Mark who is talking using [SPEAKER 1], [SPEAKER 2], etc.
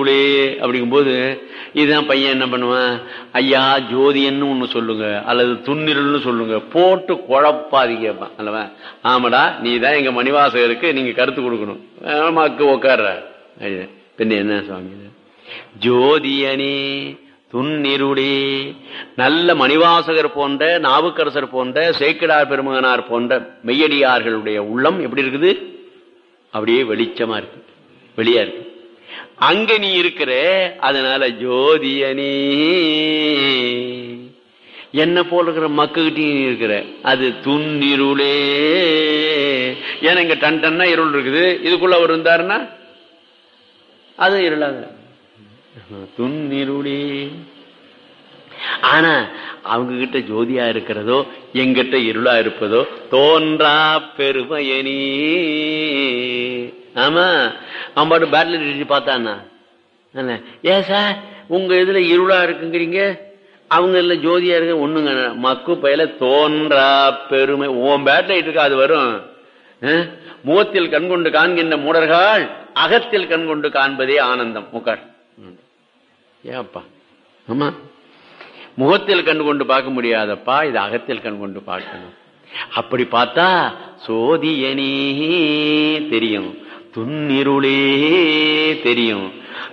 [SPEAKER 1] உள்ளே அப்படிங்கும்போது இதுதான் பையன் என்ன பண்ணுவான் ஐயா ஜோதியன்னு ஒண்ணு சொல்லுங்க அல்லது துன்னிரல்னு சொல்லுங்க போட்டு குழப்பாதீங்க கேட்பான் அல்லவா ஆமாடா நீ தான் எங்க மணிவாசகருக்கு நீங்க கருத்து கொடுக்கணும் ஆமாக்கு உட்கார்ற பின்ன என்ன சுவாமி இது? ஜோதியனே துன்னிருளே நல்ல மணிவாசகர் போன்ற நாவுக்கரசர் போன்ற சேக்கிடார் பெருமகனார் போன்ற மெய்யடியார்களுடைய உள்ளம் எப்படி இருக்குது அப்படியே வெளிச்சமா இருக்கு வெளியா இருக்கு அங்க நீ இருக்கிற அதனால ஜோதியனே என்ன போல இருக்கிற மக்கள்கிட்டயும் நீ இருக்கிற அது துன்னிருளே ஏன்னா இங்க டன் டன்னா இருள் இருக்குது இதுக்குள்ள அவர் இருந்தாருன்னா அது இருளாக துன்னிருளே ஆனா அவங்க கிட்ட ஜோதியா இருக்கிறதோ எங்கிட்ட இருளா இருப்பதோ தோன்றா பெருமையனி ஆமா அவன் பாட்டு பேட்டில் அடிச்சு பார்த்தான்னா என்ன, ஏன் சார் உங்க இதுல இருளா இருக்குங்கிறீங்க அவங்க இதுல ஜோதியா இருக்கு ஒண்ணுங்க மக்கு பயில தோன்றா பெருமை உன் பேட்டில் இருக்கா அது வரும் அஹ்? முகத்தில் கண்கொண்டு காண்கின்ற மூடர்கள் அகத்தில் கண்கொண்டு காண்பதே ஆனந்தம் முக்கார் ஏப்பா ஆமா முகத்தில் கண்டு கொண்டு பார்க்க முடியாதப்பா இது அகத்தில் கண் கொண்டு பார்க்கணும் அப்படி பார்த்தா சோதியனே தெரியும் துன்னிருளே தெரியும்